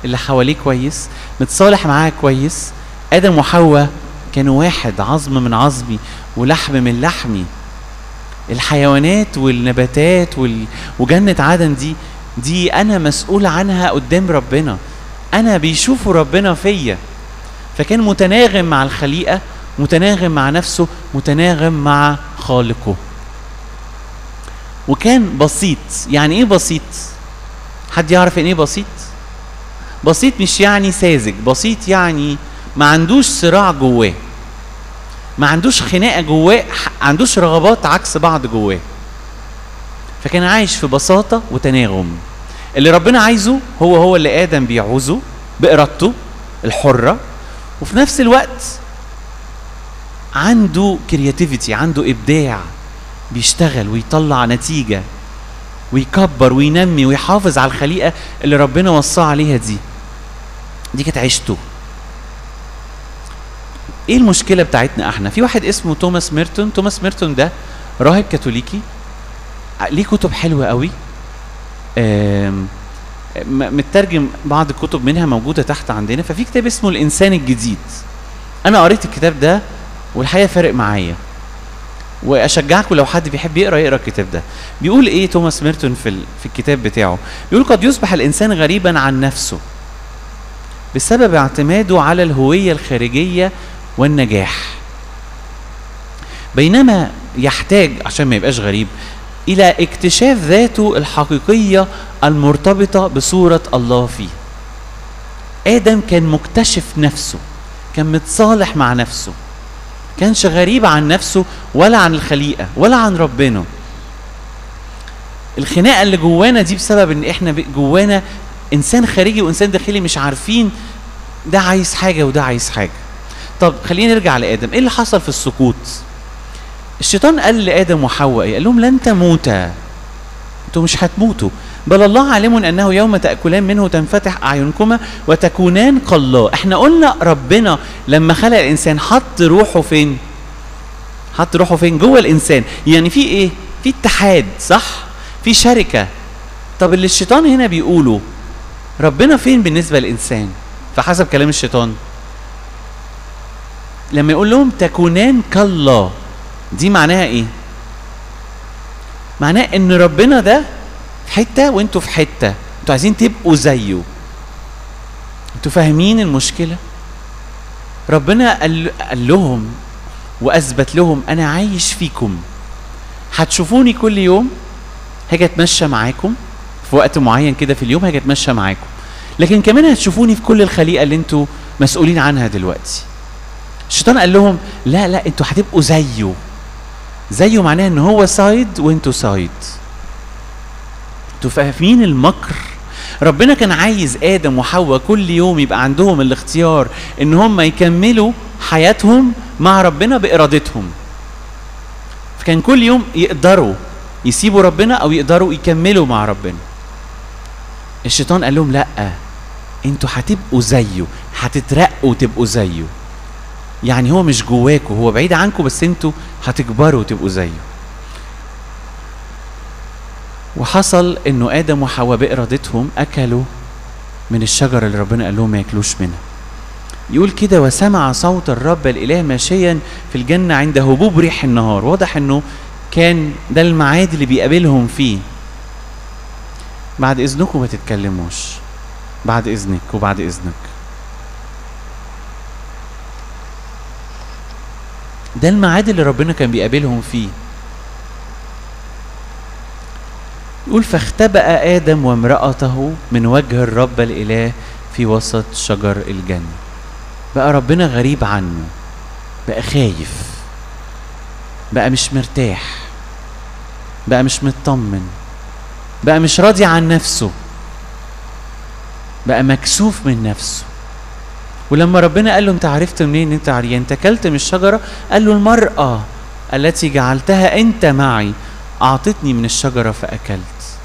اللي حواليه كويس متصالح معاها كويس ادم وحواء كانوا واحد عظم من عظمي ولحم من لحمي الحيوانات والنباتات وال... وجنة عدن دي دي أنا مسؤول عنها قدام ربنا أنا بيشوفوا ربنا فيا فكان متناغم مع الخليقة متناغم مع نفسه متناغم مع خالقه وكان بسيط يعني ايه بسيط حد يعرف يعني ايه بسيط بسيط مش يعني ساذج بسيط يعني ما عندوش صراع جواه ما عندوش خناقه جواه عندوش رغبات عكس بعض جواه فكان عايش في بساطه وتناغم اللي ربنا عايزه هو هو اللي ادم بيعوزه بارادته الحره وفي نفس الوقت عنده كرياتيفيتي عنده ابداع بيشتغل ويطلع نتيجه ويكبر وينمي ويحافظ على الخليقه اللي ربنا وصاه عليها دي دي كانت عيشته ايه المشكله بتاعتنا احنا في واحد اسمه توماس ميرتون توماس ميرتون ده راهب كاثوليكي ليه كتب حلوه قوي مترجم بعض الكتب منها موجوده تحت عندنا ففي كتاب اسمه الانسان الجديد انا قريت الكتاب ده والحقيقه فارق معايا واشجعكم لو حد بيحب يقرا يقرا الكتاب ده بيقول ايه توماس ميرتون في في الكتاب بتاعه بيقول قد يصبح الانسان غريبا عن نفسه بسبب اعتماده على الهويه الخارجيه والنجاح بينما يحتاج عشان ما يبقاش غريب الى اكتشاف ذاته الحقيقيه المرتبطه بصوره الله فيه ادم كان مكتشف نفسه كان متصالح مع نفسه كانش غريب عن نفسه ولا عن الخليقه ولا عن ربنا الخناقه اللي جوانا دي بسبب ان احنا جوانا انسان خارجي وانسان داخلي مش عارفين ده عايز حاجه وده عايز حاجه طب خلينا نرجع لادم ايه اللي حصل في السقوط الشيطان قال لادم وحواء قال لهم لن تموتا انتوا مش هتموتوا بل الله عالم انه يوم تاكلان منه تنفتح اعينكما وتكونان كالله احنا قلنا ربنا لما خلق الانسان حط روحه فين حط روحه فين جوه الانسان يعني في ايه في اتحاد صح في شركه طب اللي الشيطان هنا بيقوله ربنا فين بالنسبه للانسان فحسب كلام الشيطان لما يقول لهم تكونان كالله دي معناها ايه معناه ان ربنا ده في حته وانتوا في حته انتوا عايزين تبقوا زيه انتوا فاهمين المشكله ربنا قال, قال لهم واثبت لهم انا عايش فيكم هتشوفوني كل يوم هاجي اتمشى معاكم في وقت معين كده في اليوم هاجي اتمشى معاكم لكن كمان هتشوفوني في كل الخليقه اللي انتوا مسؤولين عنها دلوقتي الشيطان قال لهم لا لا انتوا هتبقوا زيه زيه معناه ان هو سايد وانتوا سايد انتوا فاهمين المكر ربنا كان عايز ادم وحواء كل يوم يبقى عندهم الاختيار ان هم يكملوا حياتهم مع ربنا بارادتهم فكان كل يوم يقدروا يسيبوا ربنا او يقدروا يكملوا مع ربنا الشيطان قال لهم لا انتوا هتبقوا زيه هتترقوا وتبقوا زيه يعني هو مش جواكوا هو بعيد عنكم بس انتوا هتكبروا وتبقوا زيه وحصل انه ادم وحواء بارادتهم اكلوا من الشجره اللي ربنا قال لهم ما ياكلوش منها يقول كده وسمع صوت الرب الاله ماشيا في الجنه عند هبوب ريح النهار واضح انه كان ده الميعاد اللي بيقابلهم فيه بعد اذنكم ما تتكلموش بعد اذنك وبعد اذنك ده الميعاد اللي ربنا كان بيقابلهم فيه يقول فاختبأ آدم وامرأته من وجه الرب الإله في وسط شجر الجنة بقى ربنا غريب عنه بقى خايف بقى مش مرتاح بقى مش مطمن بقى مش راضي عن نفسه بقى مكسوف من نفسه ولما ربنا قال له انت عرفت منين ان انت عريان انت اكلت من الشجره قال له المراه التي جعلتها انت معي اعطتني من الشجره فاكلت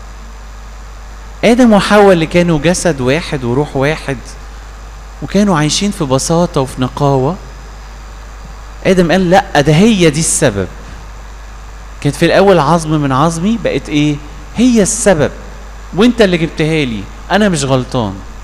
ادم وحواء اللي كانوا جسد واحد وروح واحد وكانوا عايشين في بساطه وفي نقاوه ادم قال لا ده هي دي السبب كانت في الاول عظم من عظمي بقت ايه هي السبب وانت اللي جبتها لي انا مش غلطان